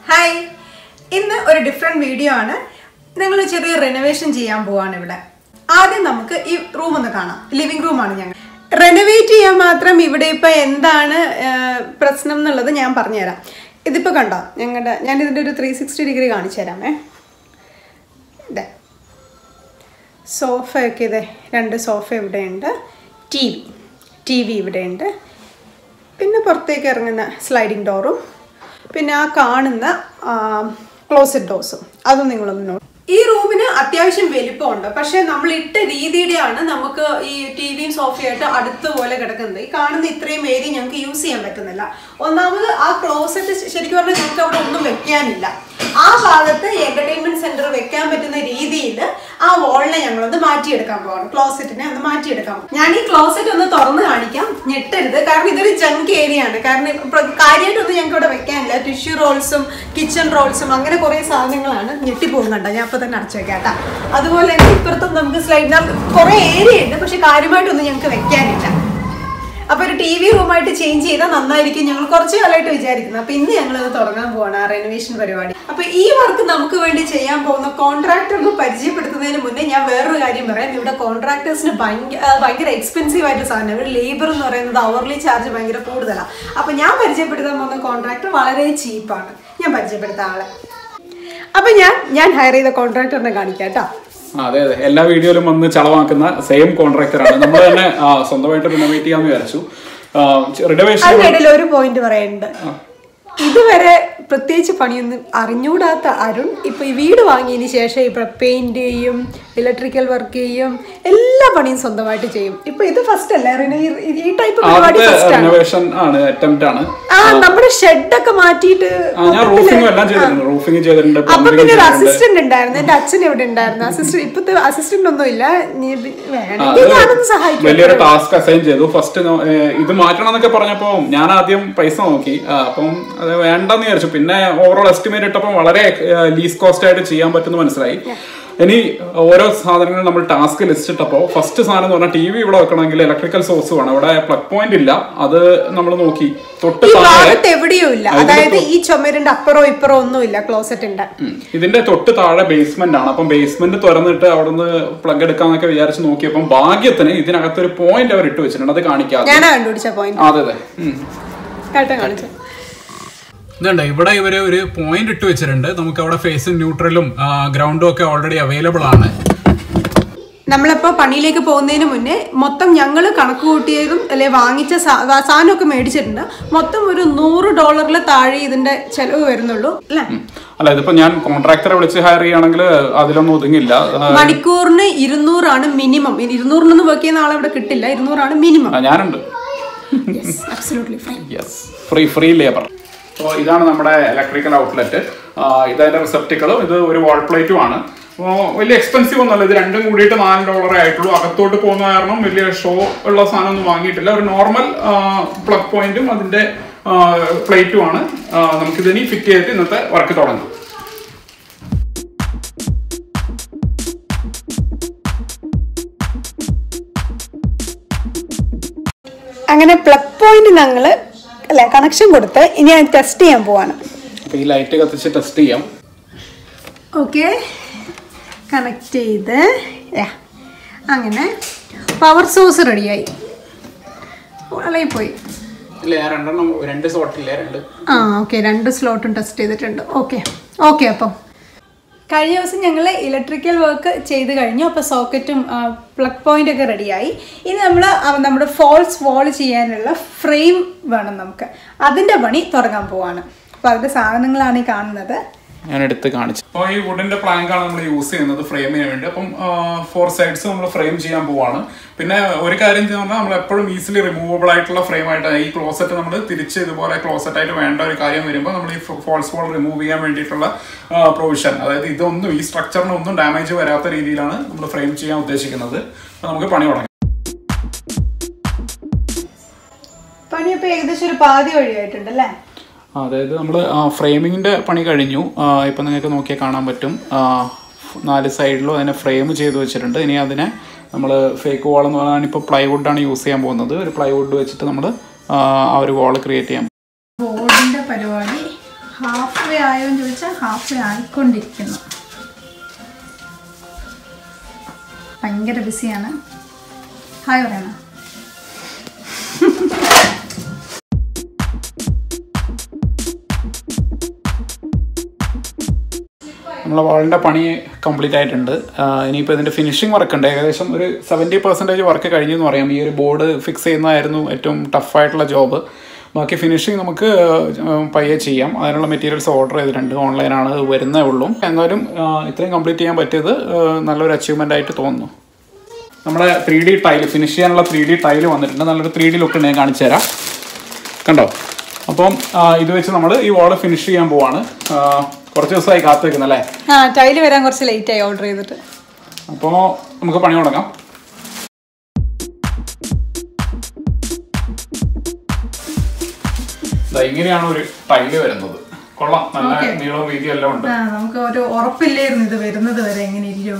Hi ഇന്ന് ഒരു different video ആണ് ഞങ്ങൾ ചെറിയ റെനോവേഷൻ ചെയ്യാൻ പോവാണ് ഇവിടെ ആദ്യം നമുക്ക് ഈ റൂം ഒന്ന് കാണാം ലിവിംഗ് റൂമാണ് ഞങ്ങൾ റെനോവേറ്റ് ചെയ്യാൻ മാത്രം ഇവിടെ ഇപ്പം എന്താണ് ആ, പ്രശ്നം എന്നുള്ളത് ഞാൻ പറഞ്ഞുതരാം ഇതിപ്പോൾ കണ്ടോ ഞങ്ങളുടെ ഞാൻ ഇതിൻ്റെ ഒരു ത്രീ സിക്സ്റ്റി ഡിഗ്രി കാണിച്ചു തരാമേ ഇതേ സോഫയൊക്കെ ഇതേ രണ്ട് സോഫ ഇവിടെയുണ്ട് ടി വി ടി വി ഇവിടെയുണ്ട് പിന്നെ പുറത്തേക്ക് ഇറങ്ങുന്ന സ്ലൈഡിങ് ഡോറും പിന്നെ ആ കാണുന്ന ക്ലോസറ്റ് ഡോസും അതും നിങ്ങളൊന്ന് നോട്ട് ഈ റൂമിന് അത്യാവശ്യം വലിപ്പമുണ്ട് പക്ഷെ നമ്മൾ ഇട്ട രീതിയുടെയാണ് നമുക്ക് ഈ ടി വിയും സോഫയായിട്ട് അടുത്ത പോലെ കിടക്കുന്നത് ഈ കാണുന്ന ഇത്രയും ഏരിയ ഞങ്ങൾക്ക് യൂസ് ചെയ്യാൻ പറ്റുന്നില്ല ഒന്നാമത് ആ ക്ലോസറ്റ് ശരിക്കും പറഞ്ഞാൽ ഞങ്ങൾക്ക് അവിടെ ഒന്നും വെക്കാനില്ല ആ ഭാഗത്ത് എന്റർടൈൻമെന്റ് സെന്റർ വെക്കാൻ പറ്റുന്ന രീതിയിൽ ആ വോളിനെ ഞങ്ങളൊന്ന് മാറ്റിയെടുക്കാൻ പോവാണ് ക്ലോസറ്റിനെ ഒന്ന് മാറ്റിയെടുക്കാൻ പോവാണ്. ഞാൻ ഈ ക്ലോസറ്റ് ഒന്ന് തുറന്ന് കാണിക്കാം ഞെട്ടരുത് കാരണം ഇതൊരു ജങ്ക് ഏരിയ ആണ് കാരണം ഇപ്പൊ കാര്യമായിട്ടൊന്നും ഞങ്ങൾക്ക് ഇവിടെ വെക്കാനില്ല ടിഷ്യൂ റോൾസും കിച്ചൺ റോൾസും അങ്ങനെ കുറെ സാധനങ്ങളാണ് ഞെട്ടിപ്പോകുന്നുണ്ട് ഞാൻ അപ്പൊ തന്നെ അടച്ചു വെക്കാം കേട്ടാ അതുപോലെ തന്നെ ഇപ്പുറത്തും നമുക്ക് സ്ലൈഡിനകത്ത് കുറെ ഏരിയ ഉണ്ട് പക്ഷെ കാര്യമായിട്ടൊന്നും ഞങ്ങൾക്ക് വെക്കാനില്ല അപ്പൊ ഒരു ടി വി റൂമായിട്ട് ചേഞ്ച് ചെയ്താൽ നന്നായിരിക്കും ഞങ്ങൾ കുറച്ച് കാലമായിട്ട് വിചാരിക്കുന്നു അപ്പൊ ഇന്ന് ഞങ്ങൾ അത് തുടങ്ങാൻ പോവാണ് ആ റെനോവേഷൻ പരിപാടി അപ്പൊ ഈ വർക്ക് നമുക്ക് വേണ്ടി ചെയ്യാൻ പോകുന്ന കോൺട്രാക്ടറിന് പരിചയപ്പെടുത്തുന്നതിന് മുന്നേ ഞാൻ വേറൊരു കാര്യം പറയാം ഇവിടെ കോൺട്രാക്ടേഴ്സിന് ഭയങ്കര ആ, ഭയങ്കര എക്സ്പെൻസീവ് ആയിട്ട് സാധനം ഇവിടെ ലേബർ എന്ന് പറയുന്നത് അവർലി ചാർജ് ഭയങ്കര കൂടുതലാണ് അപ്പൊ ഞാൻ പരിചയപ്പെടുത്താൻ പോകുന്ന കോൺട്രാക്ടർ വളരെ ചീപ്പാണ് ഞാൻ പരിചയപ്പെടുത്ത ആളെ അപ്പൊ ഞാൻ ഞാൻ ഹയർ ചെയ്ത കോൺട്രാക്ടറിനെ കാണിക്കാം കേട്ടോ ആ, അതെ അതെ എല്ലാ വീഡിയോയിലും വന്ന് ചളവാക്കുന്ന സെയിം കോൺട്രാക്ടറാണ് നമ്മൾ തന്നെ ആ, സ്വന്തമായിട്ട് റിനോവേറ്റ് ചെയ്യാന്ന് വിചാരിച്ചു റിനോവേഷൻ അതിനിടയിൽ ഒരു പോയിന്റ് പറയാനുണ്ട് ഇതുവരെ പ്രത്യേകിച്ച് പണിയൊന്നും അറിഞ്ഞൂടാത്ത അരുൺ ഇപ്പൊ ഈ വീട് വാങ്ങിയതിന് ശേഷം ഇപ്പൊ പെയിന്റ് ചെയ്യും ഇലക്ട്രിക്കൽ വർക്ക് ചെയ്യും എല്ലാ പണിയും സ്വന്തമായിട്ട് ചെയ്യും ഇപ്പൊ ഇത് ഫസ്റ്റ് അല്ലേ റിന ഈ- ഈ ടൈപ്പ് പരിപാടി ആദ്യത്തെ ഫസ്റ്റ് ആണ് റിനോവേഷൻ ആണ് അറ്റംപ്റ്റ് ആണ് ആ നമ്മുടെ ഷെഡൊക്കെ മാറ്റിയിട്ട് ആ, ഞാൻ റൂഫിംഗും എല്ലാം ചെയ്തിട്ടുണ്ട് റൂഫിംഗ് ചെയ്തിട്ടുണ്ട് അപ്പൊ plumbing പിന്നെ ഒരു ചെയ്തിട്ടുണ്ട് അസിസ്റ്റന്റ് ഉണ്ടായിരുന്നു എന്റെ അച്ഛൻ ഇവിടെ ഉണ്ടായിരുന്നു അസിസ്റ്റന്റ് ഇപ്പത്തെ അസിസ്റ്റന്റ് ഒന്നും ഇല്ല നീ ബി- ആ, വേണമെങ്കിൽ അത് ഞാനൊന്ന് സഹായിക്കാം വലിയൊരു ടാസ്ക് അസൈൻ ചെയ്തു ഫസ്റ്റ് ഇത് മാറ്റണം എന്നൊക്കെ പറഞ്ഞപ്പോ ഞാൻ ആദ്യം പൈസ നോക്കി ആ, അപ്പം അത് വേണ്ടെന്ന് വിചാരിച്ചു പിന്നെ ഓവറോൾ എസ്റ്റിമേറ്റ് ഇട്ടപ്പോൾ വളരെ ലീസ് കോസ്റ്റ് ആയിട്ട് ചെയ്യാൻ പറ്റുമെന്ന് മനസ്സിലായി ഇനി ഓരോ സാധനങ്ങൾ നമ്മൾ ടാസ്ക് ലിസ്റ്റ് ഇട്ടപ്പോൾ ഫസ്റ്റ് സാധനം എന്ന് പറഞ്ഞാൽ ടി വി ഇവിടെ വെക്കണമെങ്കിൽ ഇലക്ട്രിക്കൽ സോഴ്സ് വേണം ഇവിടെ പ്ലഗ് പോയിന്റ് ഇല്ല അത് നമ്മൾ നോക്കി തൊട്ട് ഈ താഴെ ഭാഗത്ത് എവിടെയും ഇല്ല അതായത് ഈ ചുമരിന്റെ അപ്പുറോ ഇപ്പുറോ ഒന്നും ഇല്ല ക്ലോസറ്റിന്റെ ഉം. ഇതിന്റെ തൊട്ട് താഴെ ബേസ്മെന്റ് ആണ് അപ്പം ബേസ്മെന്റ് തുറന്നിട്ട് അവിടുന്ന് പ്ലഗ് എടുക്കാന്നൊക്കെ വിചാരിച്ച് നോക്കിയപ്പം ഭാഗ്യത്തിന് ഇതിനകത്തൊരു പോയിന്റ് അവർ ഇട്ട് വെച്ചിട്ടുണ്ട് അത് കാണിക്കാതെ ഞാനാ കണ്ടുപിടിച്ച പോയിന്റ് അതെ അതെ ഉം. കേട്ടോ കാണിച്ചു ഇതുണ്ട് ഇവിടെ ഇവര് ഒരു പോയിന്റ് ഇട്ട് വെച്ചിട്ടുണ്ട് നമുക്ക് അവിടെ ഫേസും ന്യൂട്രലും ഗ്രൗണ്ടും ഒക്കെ ഓൾറെഡി അവൈലബിൾ ആണ് നമ്മളിപ്പോ പണിയിലേക്ക് പോകുന്നതിന് മുന്നേ മൊത്തം ഞങ്ങൾ കണക്ക് കൂട്ടിയതും അല്ലെ വാങ്ങിച്ച സാ- വാ- സാധനമൊക്കെ മേടിച്ചിട്ടുണ്ട് മൊത്തം ഒരു നൂറ് ഡോളറിൽ താഴെ ഇതിന്റെ ചെലവ് വരുന്നുള്ളൂ അല്ലേ ഉം. അല്ല ഇതിപ്പോ ഞാൻ കോൺട്രാക്ടറെ വിളിച്ച് ഹയർ ചെയ്യുകയാണെങ്കിൽ അതിലൊന്നും ഒതുങ്ങില്ല ആ, മണിക്കൂറിന് ഇരുന്നൂറാണ് മിനിമം ഇരുന്നൂറിനൊന്നും വർക്ക് ചെയ്യുന്ന ആളെ ഇവിടെ കിട്ടില്ല ഇരുന്നൂറാണ് മിനിമം ആ, ഞാനുണ്ട് absolutely fine yes free free labour അപ്പോൾ ഇതാണ് നമ്മുടെ ഇലക്ട്രിക്കൽ ഔട്ട്ലെറ്റ് ഇതതിന്റെ റിസപ്റ്റിക്കളും ഇത് ഒരു വാൾ പ്ലേറ്റും ആണ് അപ്പോൾ വലിയ എക്സ്പെൻസീവ് ഒന്നുമല്ല ഇത് രണ്ടും കൂടിയിട്ട് നാല് ഡോളറേ ആയിട്ടുള്ളൂ അകത്തോട്ട് പോകുന്ന കാരണം വലിയ ഷോ ഉള്ള സാധനം ഒന്നും വാങ്ങിയിട്ടില്ല ഒരു നോർമൽ പ്ലഗ് പോയിന്റും അതിന്റെ പ്ലേറ്റും ആണ് ആ, നമുക്കിതിനി ഫിറ്റ് ചെയ്തിട്ട് ഇന്നത്തെ വർക്ക് തുടങ്ങാം അങ്ങനെ പ്ലഗ് പോയിന്റ് ഞങ്ങൾ അല്ലെ കണക്ഷൻ കൊടുത്ത് ഇനി ഞാൻ ടെസ്റ്റ് ചെയ്യാൻ പോവാണ് അപ്പോൾ ഈ ലൈറ്റ് കത്തിച്ച് ടെസ്റ്റ് ചെയ്യാം ഓക്കെ കണക്ട് ചെയ്ത് യാ അങ്ങനെ പവർ സോഴ്സ് റെഡിയായി വളരെ പോയി ഇല്ല ഞാൻ രണ്ടെണ്ണം രണ്ട് സോട്ടില്ലേ രണ്ട് ആ ഓക്കെ രണ്ട് സ്ലോട്ടും ടെസ്റ്റ് ചെയ്തിട്ടുണ്ട് ഓക്കെ ഓക്കെ അപ്പം കഴിഞ്ഞ ദിവസം ഞങ്ങൾ ഇലക്ട്രിക്കൽ വർക്ക് ചെയ്ത് കഴിഞ്ഞു അപ്പോൾ സോക്കറ്റും പ്ലഗ് പോയിന്റ് ഒക്കെ റെഡിയായി ഇനി നമ്മൾ നമ്മുടെ ഫോൾസ് വാൾ ചെയ്യാനുള്ള ഫ്രെയിം വേണം നമുക്ക് അതിൻ്റെ പണി തുടങ്ങാൻ പോവാണ് അപ്പോൾ അതിൻ്റെ സാധനങ്ങളാണ് ഈ കാണുന്നത് ഞാൻ എടുത്ത് കാണിച്ചു അപ്പോൾ ഈ വുഡിന്റെ പ്ലാങ്ക് ആണ് നമ്മൾ യൂസ് ചെയ്യുന്നത് ഫ്രെയിമിന് വേണ്ടി അപ്പം ഫോർ സൈഡ്സ് നമ്മൾ ഫ്രെയിം ചെയ്യാൻ പോവാണ് പിന്നെ ഒരു കാര്യം എന്ന് പറഞ്ഞാൽ നമ്മൾ എപ്പോഴും ഈസിലി റിമൂവബിൾ ആയിട്ടുള്ള ഫ്രെയിം ആയിട്ട് ഈ ക്ലോസറ്റ് നമ്മൾ തിരിച്ച് ഇതുപോലെ ക്ലോസറ്റ് ആയിട്ട് വേണ്ട ഒരു കാര്യം വരുമ്പോൾ നമ്മൾ ഈ ഫോൾസ് വാൾ റിമൂവ് ചെയ്യാൻ വേണ്ടിയിട്ടുള്ള പ്രൊവിഷൻ അതായത് ഇതൊന്നും ഈ സ്ട്രക്ചറിന് ഒന്നും ഡാമേജ് വരാത്ത രീതിയിലാണ് നമ്മൾ ഫ്രെയിം ചെയ്യാൻ ഉദ്ദേശിക്കുന്നത് അപ്പോൾ നമുക്ക് പണി തുടങ്ങാം പണിയപ്പോൾ ഏകദേശം ഒരു പാതി വഴിയായിട്ടുണ്ട് അല്ലേ അതായത് നമ്മൾ ഫ്രെയിമിങ്ങിന്റെ പണി കഴിഞ്ഞു ആ, ഇപ്പം നിങ്ങൾക്ക് നോക്കിയാൽ കാണാൻ പറ്റും ആ, നാല് സൈഡിലും അതിനെ ഫ്രെയിം ചെയ്ത് വെച്ചിട്ടുണ്ട് ഇനി അതിനെ നമ്മൾ ഫേക്ക് വാൾ എന്ന് പറഞ്ഞാൽ ഇപ്പോൾ പ്ലൈവുഡാണ് യൂസ് ചെയ്യാൻ പോകുന്നത് ഒരു പ്ലൈവുഡ് വെച്ചിട്ട് നമ്മൾ ആ ഒരു വാൾ ക്രിയേറ്റ് ചെയ്യാം ബോർഡിന്റെ പരിപാടി ഹാഫ് വേ ആയോ എന്ന് ചോദിച്ചാൽ ഹാഫ് വേ ആയിക്കൊണ്ടിരിക്കുന്നു ഭയങ്കര ബിസിയാണ് ഹായ് പറയണ നമ്മളെ വാളിൻ്റെ പണി കംപ്ലീറ്റ് ആയിട്ടുണ്ട് ആഹ് ഇനിയിപ്പോൾ ഇതിൻ്റെ ഫിനിഷിംഗ് വർക്ക് ഉണ്ട് ഏകദേശം ഒരു സെവൻറ്റി പെർസെൻറ്റേജ് വർക്ക് കഴിഞ്ഞു എന്ന് പറയാം ഈ ഒരു ബോർഡ് ഫിക്സ് ചെയ്യുന്നതായിരുന്നു ഏറ്റവും ടഫായിട്ടുള്ള ജോബ് ബാക്കി ഫിനിഷിംഗ് നമുക്ക് ആഹ് പയ്യെ ചെയ്യാം അതിനുള്ള മെറ്റീരിയൽസ് ഓർഡർ ചെയ്തിട്ടുണ്ട് ഓൺലൈനാണ് അത് വരുന്നേ ഉള്ളൂ എന്നാലും ആഹ് ഇത്രയും കംപ്ലീറ്റ് ചെയ്യാൻ പറ്റിയത് ആഹ് നല്ലൊരു അച്ചീവ്മെൻ്റ് ആയിട്ട് തോന്നുന്നു നമ്മുടെ ത്രീ ഡി ടൈല് ഫിനിഷ് ചെയ്യാനുള്ള ത്രീ ഡി ടൈല് വന്നിട്ടുണ്ട് നല്ലൊരു ത്രീ ഡി ലുക്ക് ഞാൻ കാണിച്ചു തരാം കണ്ടോ അപ്പം ആ, ഇത് വെച്ച് നമ്മൾ ഈ വാള് ഫിനിഷ് ചെയ്യാൻ പോവാണ് ആ, കുറച്ച് ദിവസമായി കാത്തു വെക്കുന്നല്ലേ ആ ടൈല് വരാൻ കുറച്ച് ലേറ്റ് ആയി ഓർഡർ ചെയ്തിട്ട് അപ്പോൾ നമുക്ക് പണി തുടങ്ങാം ദാ ഇങ്ങനെയാണ് ഒരു ടൈല് വരുന്നത് കൊള്ളാം നല്ല നീളവും വീതിയും എല്ലാം ഉണ്ട് ആ നമുക്ക് ഒരു ഉറപ്പില്ലായിരുന്നു ഇത് വരുന്നത് വരെ എങ്ങനെ ഇരിക്കും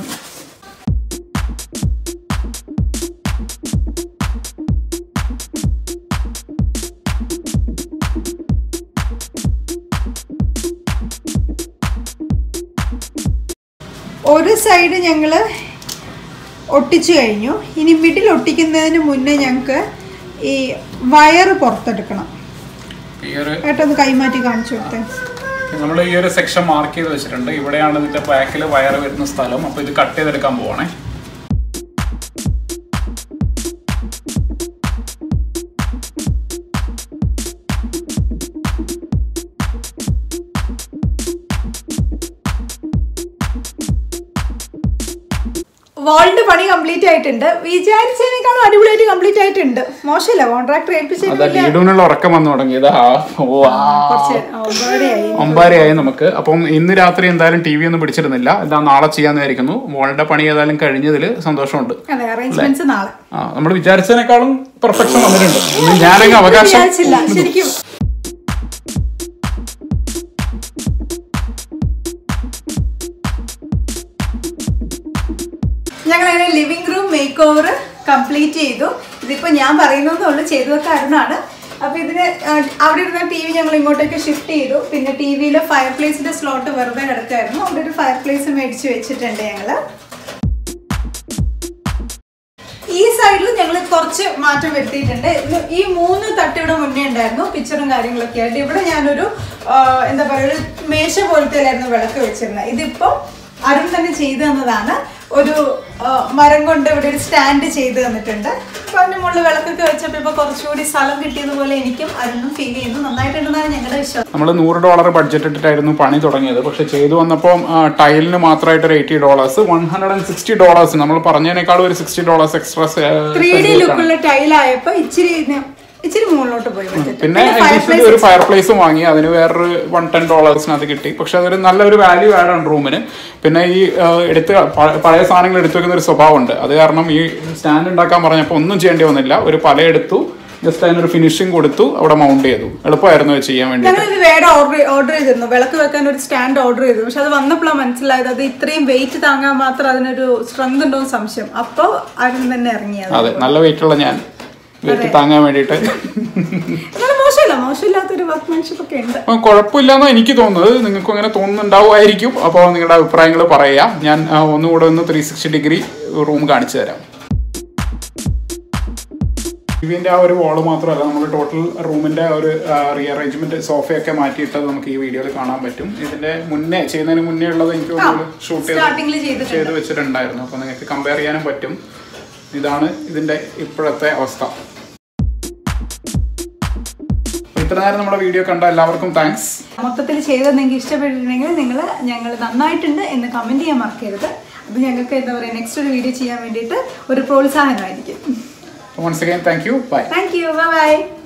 ഒരു സൈഡ് ഞങ്ങൾ ഒട്ടിച്ചു കഴിഞ്ഞു ഇനി മിഡിൽ ഒട്ടിക്കുന്നതിന് മുന്നേ ഞങ്ങൾക്ക് ഈ വയറ് പുറത്തെടുക്കണം ഈ ഒരു ഏട്ടൊന്ന് കൈമാറ്റി കാണിച്ചു കൊടുത്തേ നമ്മൾ ഈ ഒരു സെക്ഷൻ മാർക്ക് ചെയ്ത് വെച്ചിട്ടുണ്ട് ഇവിടെയാണ് ഇതിന്റെ ബാക്കിൽ വയർ വരുന്ന സ്ഥലം അപ്പോൾ ഇത് കട്ട് ചെയ്തെടുക്കാൻ പോവാണേ വാളിന്റെ പണി കംപ്ലീറ്റ് ആയിട്ടുണ്ട് വിചാരിച്ചതിനേക്കാളും അടിപൊളിയായിട്ട് കംപ്ലീറ്റ് ആയിട്ടുണ്ട് മോശമില്ല കോൺട്രാക്ടർ ഏൽപ്പിച്ചതിന് അതാ ലീഡൂനുള്ള ഉറക്കം വന്നു തുടങ്ങിയത് ആ ഓ ആ കുറച്ച് ഒമ്പതരയായി ഒമ്പതരയായി നമുക്ക് അപ്പം ഇന്ന് രാത്രി എന്തായാലും ടി വി ഒന്നും പിടിച്ചിരുന്നില്ല ഇതാ നാളെ ചെയ്യാന്ന് വിചാരിക്കുന്നു മോളുടെ പണി ഏതായാലും കഴിഞ്ഞതിൽ സന്തോഷമുണ്ട് അതെ അറേഞ്ച്മെന്റ്സ് നാളെ ആ നമ്മൾ വിചാരിച്ചതിനേക്കാളും പെർഫെക്ഷൻ വന്നിട്ടുണ്ട് ഇനി ഞാനങ്ങ് അവകാശം വിചാരിച്ചില്ല ശരിക്കും ഞങ്ങൾ അങ്ങനെ living room makeover complete ചെയ്തു ഇതിപ്പോ ഞാൻ പറയുന്നതുള്ളൂ ചെയ്തതൊക്കെ അരുണാണ് അപ്പൊ ഇതിന് ആ, അവിടെ ഇരുന്ന ടി വി ഞങ്ങൾ ഇങ്ങോട്ടേക്ക് ഷിഫ്റ്റ് ചെയ്തു പിന്നെ ടി വിയിൽ ഫയർ പ്ലേസിന്റെ സ്ലോട്ട് വെറുതെ കിടക്കായിരുന്നു അവിടെ ഒരു ഫയർ പ്ലേസ് മേടിച്ച് വെച്ചിട്ടുണ്ട് ഞങ്ങള് ഈ സൈഡിൽ ഞങ്ങൾ കുറച്ച് മാറ്റം വരുത്തിയിട്ടുണ്ട് ഇത് ഈ മൂന്ന് തട്ട് ഇവിടെ മുന്നേ ഉണ്ടായിരുന്നു പിക്ചറും കാര്യങ്ങളൊക്കെ ആയിട്ട് ഇവിടെ ഞാനൊരു ആ, എന്താ പറയുക ഒരു മേശ പോലത്തെയായിരുന്നു വിളക്ക് വെച്ചിരുന്നത് ഇതിപ്പോ അരുൺ തന്നെ ചെയ്തു തന്നതാണ് ഒരു ആ, മരം കൊണ്ട് ഇവിടെ ഒരു സ്റ്റാൻഡ് ചെയ്തു തന്നിട്ടുണ്ട് അപ്പൊ അതിന് മുകളിൽ വിളക്കൊക്കെ വെച്ചപ്പോൾ ഇപ്പൊ കുറച്ചുകൂടി സ്ഥലം കിട്ടിയതുപോലെ എനിക്കും അരുണും ഫീൽ ചെയ്യുന്നു നന്നായിട്ടുണ്ടെന്നാണ് ഞങ്ങളുടെ വിശ്വാസം നമ്മൾ നൂറ് ഡോളർ ബഡ്ജറ്റ് ഇട്ടിട്ടായിരുന്നു പണി തുടങ്ങിയത് പക്ഷെ ചെയ്തു വന്നപ്പോൾ ടൈലിന് മാത്രമായിട്ട് ഒരു eighty dollars one hundred and sixty dollars നമ്മൾ പറഞ്ഞതിനേക്കാളും ഒരു sixty dollars extra three D ലുക്കുള്ള ടൈലായപ്പോ ഇച്ചിരി ഇത് ഇച്ചിരി മുകളിലോട്ട് പോയി വെച്ചിട്ട് പിന്നെ ഫയർ additionally ഒരു ഫയർ പ്ലേസും വാങ്ങി അതിന് വേറൊരു വൺ ടെൻ ഡോളേഴ്സിനകത്ത് കിട്ടി പക്ഷെ അതൊരു നല്ലൊരു വാല്യൂ ആഡ് ആണ് റൂമിന് പിന്നെ ഈ ആ, എടുത്ത് പ- പഴയ സാധനങ്ങൾ എടുത്തു വെക്കുന്ന ഒരു സ്വഭാവമുണ്ട് അത് കാരണം ഈ സ്റ്റാൻഡ് ഉണ്ടാക്കാൻ പറഞ്ഞപ്പോൾ ഒന്നും ചെയ്യേണ്ടി വന്നില്ല ഒരു പല എടുത്തു ജസ്റ്റ് അതിനൊരു ഫിനിഷിംഗ് കൊടുത്തു അവിടെ മൗണ്ട് ചെയ്തു എളുപ്പമായിരുന്നു അത് ചെയ്യാൻ വേണ്ടി ഞങ്ങൾ ഇത് വേറെ ഓർഡർ ഓർഡർ ചെയ്തിരുന്നു വിളക്ക് വെക്കാൻ ഒരു സ്റ്റാൻഡ് ഓർഡർ ചെയ്തു പക്ഷെ അത് വന്നപ്പോഴാണ് മനസ്സിലായത് അത് ഇത്രയും വെയിറ്റ് താങ്ങാൻ മാത്രം അതിനൊരു സ്ട്രെങ്ത് ഉണ്ടോ എന്ന് സംശയം അപ്പോൾ ആരും തന്നെ ഇറങ്ങിയത് അതെ നല്ല വെയിറ്റ് ഉള്ള ഞാൻ വെയിറ്റ് താങ്ങാൻ വേണ്ടിയിട്ട് എന്നാലും മോശമില്ല മോശമില്ലാത്തൊരു വർക്ക്മാൻഷിപ്പ് ഒക്കെ ഉണ്ട് അപ്പം കുഴപ്പമില്ലെന്നോ എനിക്ക് തോന്നുന്നത് നിങ്ങൾക്കും അങ്ങനെ തോന്നുന്നുണ്ടാവുമായിരിക്കും അപ്പോൾ നിങ്ങളുടെ അഭിപ്രായങ്ങൾ പറയാം ഞാൻ ആ, ഒന്നുകൂടെ ഒന്ന് ത്രീ സിക്സ്റ്റി ഡിഗ്രി റൂം കാണിച്ചു തരാം ടിവിന്റെ ആ ഒരു വാള് മാത്രമല്ല നമ്മൾ ടോട്ടൽ റൂമിന്റെ ഒരു റീഅറേഞ്ച്മെന്റ് സോഫയൊക്കെ മാറ്റിയിട്ടത് നമുക്ക് ഈ വീഡിയോയിൽ കാണാൻ പറ്റും ഇതിന്റെ മുന്നേ ചെയ്യുന്നതിന് മുന്നേ ഉള്ളത് എനിക്ക് ഷൂട്ട് സ്റ്റാർട്ടിങ്ങിൽ ചെയ്ത് ചെയ്തിട്ടുണ്ട് ചെയ്ത് വെച്ചിട്ടുണ്ടായിരുന്നു അപ്പോൾ നിങ്ങൾക്ക് കമ്പയർ ചെയ്യാനും പറ്റും ഇതാണ് ഇതിന്റെ ഇപ്പോഴത്തെ അവസ്ഥ ഇത്ര നേരം നമ്മുടെ വീഡിയോ കണ്ട എല്ലാവർക്കും താങ്ക്സ് മൊത്തത്തിൽ ചെയ്തത് നിങ്ങൾക്ക് ഇഷ്ടപ്പെട്ടിട്ടുണ്ടെങ്കിൽ നിങ്ങൾ ഞങ്ങൾ നന്നായിട്ടുണ്ട് എന്ന് കമന്റ് ചെയ്യാൻ മറക്കരുത് അത് ഞങ്ങൾക്ക് എന്താ പറയുക നെക്സ്റ്റ് ഒരു വീഡിയോ ചെയ്യാൻ വേണ്ടിയിട്ട് ഒരു പ്രോത്സാഹനമായിരിക്കും once again thank you bye thank you by